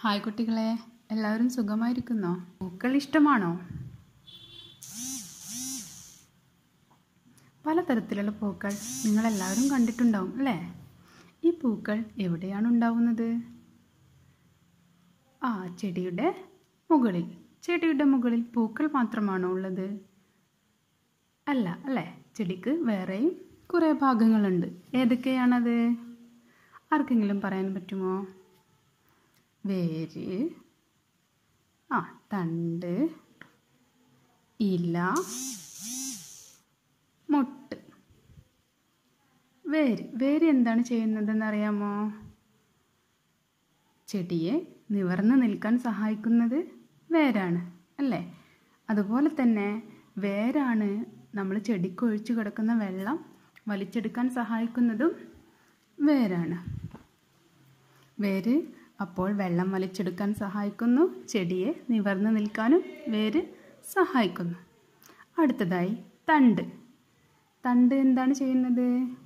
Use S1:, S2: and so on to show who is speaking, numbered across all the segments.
S1: hi കുട്ടികളെ എല്ലാവരും സുഖമായിരിക്കുന്നോ പൂക്കൾ ഇഷ്ടമാണോ പലതരത്തിലുള്ള പൂക്കൾ നിങ്ങളെല്ലാവരും കണ്ടിട്ടുണ്ടാവും അല്ലേ ഈ പൂക്കൾ എവിടെയാണ് ഉണ്ടാവുന്നത് ആ ചെടിയുടെ മുകളിൽ ചെടിയുടെ മുകളിൽ പൂക്കൾ മാത്രമാണോ ഉള്ളത് അല്ല അല്ലേ ചെടിക്ക് വേറെയും കുറേ ഭാഗങ്ങളുണ്ട് ഏതൊക്കെയാണത് ആർക്കെങ്കിലും പറയാൻ പറ്റുമോ വേര് ആ തണ്ട് ഇല മൊട്ട് വേര് വേര് എന്താണ് ചെയ്യുന്നതെന്ന് അറിയാമോ ചെടിയെ നിവർന്ന് നിൽക്കാൻ സഹായിക്കുന്നത് വേരാണ് അല്ലേ അതുപോലെ തന്നെ വേരാണ് നമ്മൾ ചെടിക്ക് ഒഴിച്ചു കിടക്കുന്ന വെള്ളം വലിച്ചെടുക്കാൻ സഹായിക്കുന്നതും വേരാണ് വേര് അപ്പോൾ വെള്ളം വലിച്ചെടുക്കാൻ സഹായിക്കുന്നു ചെടിയെ നിവർന്ന് നിൽക്കാനും വേര് സഹായിക്കുന്നു അടുത്തതായി തണ്ട് തണ്ട് എന്താണ് ചെയ്യുന്നത്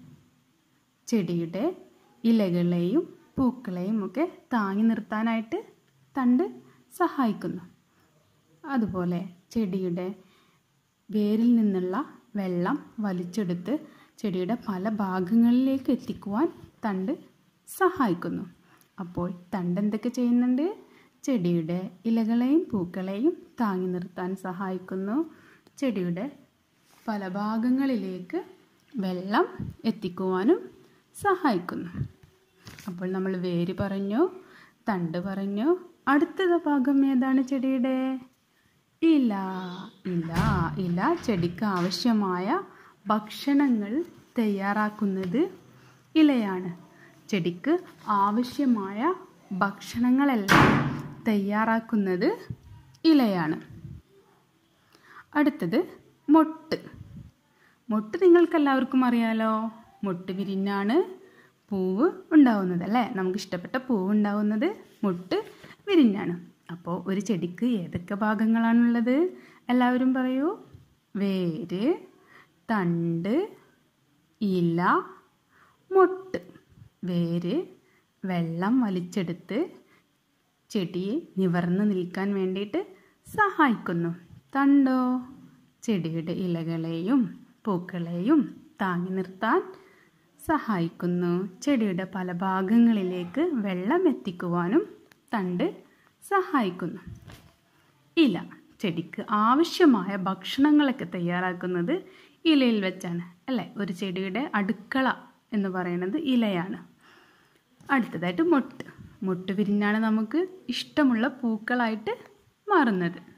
S1: ചെടിയുടെ ഇലകളെയും പൂക്കളെയും ഒക്കെ താങ്ങി നിർത്താനായിട്ട് തണ്ട് സഹായിക്കുന്നു അതുപോലെ ചെടിയുടെ വേരിൽ നിന്നുള്ള വെള്ളം വലിച്ചെടുത്ത് ചെടിയുടെ പല ഭാഗങ്ങളിലേക്ക് എത്തിക്കുവാൻ തണ്ട് സഹായിക്കുന്നു അപ്പോൾ തണ്ട് എന്തൊക്കെ ചെയ്യുന്നുണ്ട് ചെടിയുടെ ഇലകളെയും പൂക്കളെയും താങ്ങി നിർത്താൻ സഹായിക്കുന്നു ചെടിയുടെ പല ഭാഗങ്ങളിലേക്ക് വെള്ളം എത്തിക്കുവാനും സഹായിക്കുന്നു അപ്പോൾ നമ്മൾ വേര് പറഞ്ഞു തണ്ട് പറഞ്ഞു അടുത്ത ഭാഗം ഏതാണ് ചെടിയുടെ ഇല ഇല ഇല ചെടിക്ക് ആവശ്യമായ ഭക്ഷണങ്ങൾ തയ്യാറാക്കുന്നത് ഇലയാണ് ചെടിക്ക് ആവശ്യമായ ഭക്ഷണങ്ങളെല്ലാം തയ്യാറാക്കുന്നത് ഇലയാണ് അടുത്തത് മൊട്ട് മൊട്ട് നിങ്ങൾക്കെല്ലാവർക്കും അറിയാലോ മൊട്ട് വിരിഞ്ഞാണ് പൂവ് ഉണ്ടാവുന്നത് അല്ലേ നമുക്ക് ഇഷ്ടപ്പെട്ട പൂവ് ഉണ്ടാവുന്നത് മൊട്ട് വിരിഞ്ഞാണ് അപ്പോൾ ഒരു ചെടിക്ക് ഏതൊക്കെ ഭാഗങ്ങളാണുള്ളത് എല്ലാവരും പറയൂ വേര് തണ്ട് ഇല മൊട്ട് വേര് വെള്ളം വലിച്ചെടുത്ത് ചെടിയെ നിവർന്ന് നിൽക്കാൻ വേണ്ടിയിട്ട് സഹായിക്കുന്നു തണ്ടോ ചെടിയുടെ ഇലകളെയും പൂക്കളെയും താങ്ങി നിർത്താൻ സഹായിക്കുന്നു ചെടിയുടെ പല ഭാഗങ്ങളിലേക്ക് വെള്ളം എത്തിക്കുവാനും തണ്ട് സഹായിക്കുന്നു ഇല ചെടിക്ക് ആവശ്യമായ ഭക്ഷണങ്ങളൊക്കെ തയ്യാറാക്കുന്നത് ഇലയിൽ വെച്ചാണ് അല്ലേ ഒരു ചെടിയുടെ അടുക്കള എന്ന് പറയുന്നത് ഇലയാണ് അടുത്തതായിട്ട് മൊട്ട് മൊട്ട് വിരിഞ്ഞാണ് നമുക്ക് ഇഷ്ടമുള്ള പൂക്കളായിട്ട് മാറുന്നത്